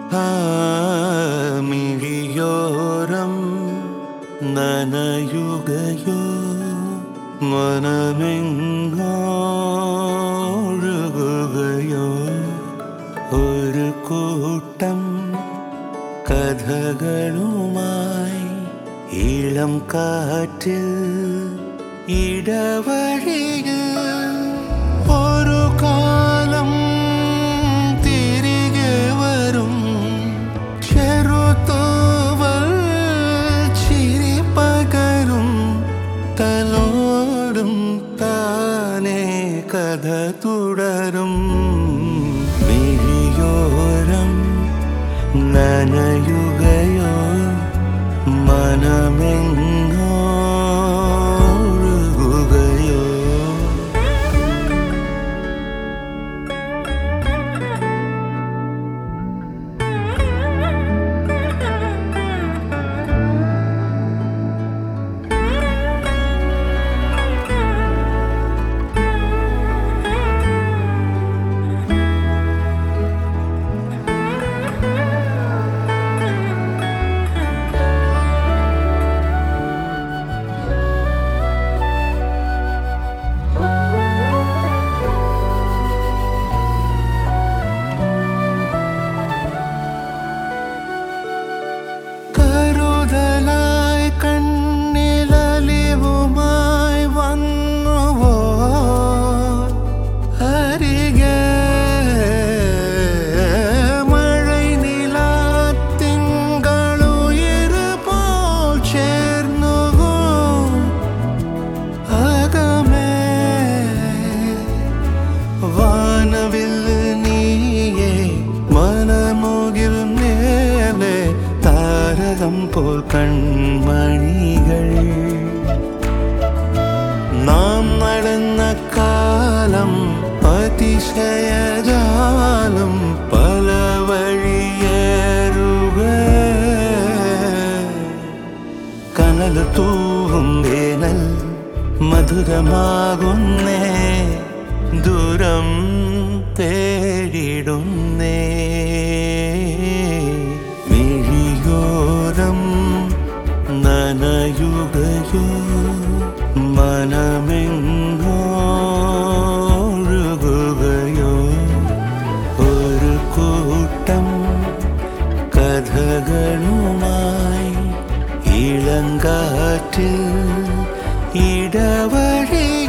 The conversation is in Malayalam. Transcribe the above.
ആ മിഴിയോരം നനയുകയോ മനമെങ്ങോഴുകയോ ഒരു കൂട്ടം കഥകളുമായി ഇളം കാറ്റിൽ ഇടവഴിയിൽ ഒരു കാലം തിരികെ വരും ചെറുതൂവൽ ചിരി പകരും തലോടും താനേ കഥ തുടരും മിഴിയോരം നനയുകയോ മനമെങ്ങോഴുകയോ കരുതലായി കണ്ണിലലിവുമായി വന്നുവോ അരികെ മഴை നിലാത്തിങ്കളുയരുപോൽ ചേർന്നുവോ അകമേ വാനവിൽ നീയേ മനമുകിൽ മേലെ താരകം പോൽ കൺമണികൾ നാം നടന്ന കാലം അതിശയജാലം പല വഴിയേറുക കനൽ തൂവും വേനൽ മധുരമാകുന്നേ ദൂരം തേടിടുന്നേ മിഴിയോരം നനയുകയോ മനമെങ്ങോഴുകയോ ഒരു കൂട്ടം കഥകളുമായി ഇളങ്കാറ്റിൽ ഇടവഴി